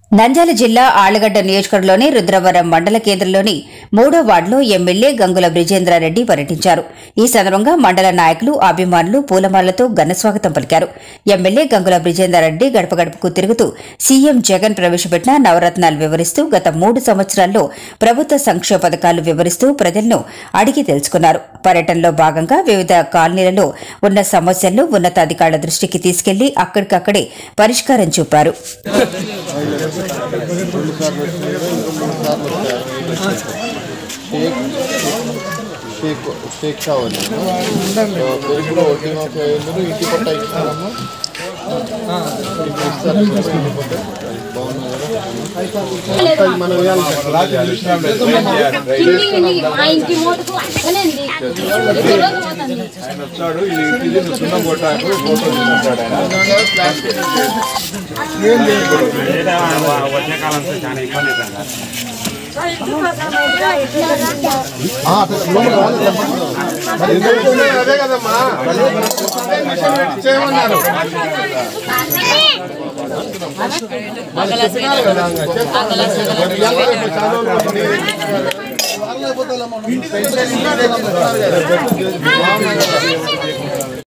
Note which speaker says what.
Speaker 1: నంద్యాల జిల్లా ఆళ్లగడ్డ నియోజకవర్గంలోని రుద్రవరం మండల కేంద్రంలోని మూడో వార్డులో ఎమ్మెల్యే గంగుల బ్రిజేంద్రారెడ్డి పర్యటించారు ఈ సందర్భంగా మండల నాయకులు అభిమానులు పూలమాలతో ఘనస్వాగతం పలికారు ఎమ్మెల్యే గంగుల బ్రిజేంద్రారెడ్డి గడప గడపకు తిరుగుతూ సీఎం జగన్ ప్రవేశపెట్టిన నవరత్నాలు వివరిస్తూ గత మూడు సంవత్సరాల్లో ప్రభుత్వ సంక్షేమ పథకాలు వివరిస్తూ ప్రజలను అడిగి తెలుసుకున్నారు పర్యటనలో భాగంగా వివిధ కాలనీలలో ఉన్న సమస్యలను ఉన్నతాధికారుల దృష్టికి తీసుకెళ్లి అక్కడికక్కడే పరిష్కారం చూపారు
Speaker 2: షేక్ షేక్ కావాలి పెరుగులో వడ్డీ మాఫీ అయ్యేందుకు ఇంటి పట్ట ఇస్తారమ్మా ఇంటి ఇస్తారు ఇంటి పట్ట బాగున్నాయి కదా అది మనం వేయాలి
Speaker 3: కింది కింది మా ఇంటి మోటుకు అక్కనే ఉంది ఎక్కడో పోతుంది
Speaker 4: ఆయన వచ్చాడు ఇది ఇది నువ్వు సున్నం కొట్టాకు ఫోటో తీసుకుంటాడు ఆయన
Speaker 5: వర్షాకాలంతో చాలా ఇబ్బంది అవుతుంది
Speaker 2: ఆ, అట్లా లోపల రావాలి కదా. మరి ఎందుకు ఉన్నాయి? అదే కదమ్మా మిషన్ పెట్టి చేయమన్నారు మరి చెప్పినారు కదా, చేస్తాను. మరి ఇవాళ రేపు చాలా రోజులు అవుతుంది. పెన్షన్ ఇల్లు తెచ్చిస్తున్నారు కదా. బాగున్నాయి కదా.